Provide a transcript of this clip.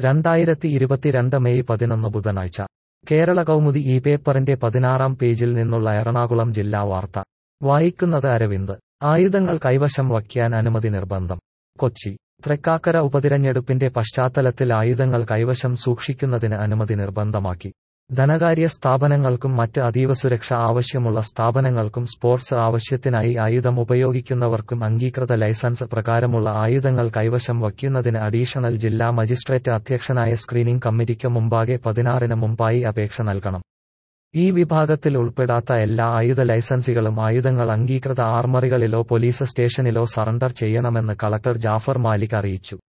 രണ്ടായിരത്തി ഇരുപത്തിരണ്ട് മെയ് പതിനൊന്ന് ബുധനാഴ്ച കേരള കൗമുദി ഈ പേപ്പറിന്റെ പതിനാറാം പേജിൽ നിന്നുള്ള എറണാകുളം ജില്ലാ വാർത്ത വായിക്കുന്നത് അരവിന്ദ് ആയുധങ്ങൾ കൈവശം വയ്ക്കാൻ അനുമതി നിർബന്ധം കൊച്ചി തൃക്കാക്കര ഉപതിരഞ്ഞെടുപ്പിന്റെ പശ്ചാത്തലത്തിൽ ആയുധങ്ങൾ കൈവശം സൂക്ഷിക്കുന്നതിന് അനുമതി നിർബന്ധമാക്കി ധനകാര്യ സ്ഥാപനങ്ങൾക്കും മറ്റ് അതീവ സുരക്ഷ ആവശ്യമുള്ള സ്ഥാപനങ്ങൾക്കും സ്പോർട്സ് ആവശ്യത്തിനായി ആയുധം ഉപയോഗിക്കുന്നവർക്കും അംഗീകൃത ലൈസൻസ് പ്രകാരമുള്ള ആയുധങ്ങൾ കൈവശം വയ്ക്കുന്നതിന് അഡീഷണൽ ജില്ലാ മജിസ്ട്രേറ്റ് അധ്യക്ഷനായ സ്ക്രീനിംഗ് കമ്മിറ്റിക്ക് മുമ്പാകെ പതിനാറിന് മുമ്പായി അപേക്ഷ നൽകണം ഈ വിഭാഗത്തിൽ ഉൾപ്പെടാത്ത എല്ലാ ആയുധ ലൈസൻസുകളും ആയുധങ്ങൾ അംഗീകൃത ആർമറികളിലോ പോലീസ് സ്റ്റേഷനിലോ സറണ്ടർ ചെയ്യണമെന്ന് കളക്ടർ ജാഫർ മാലിക് അറിയിച്ചു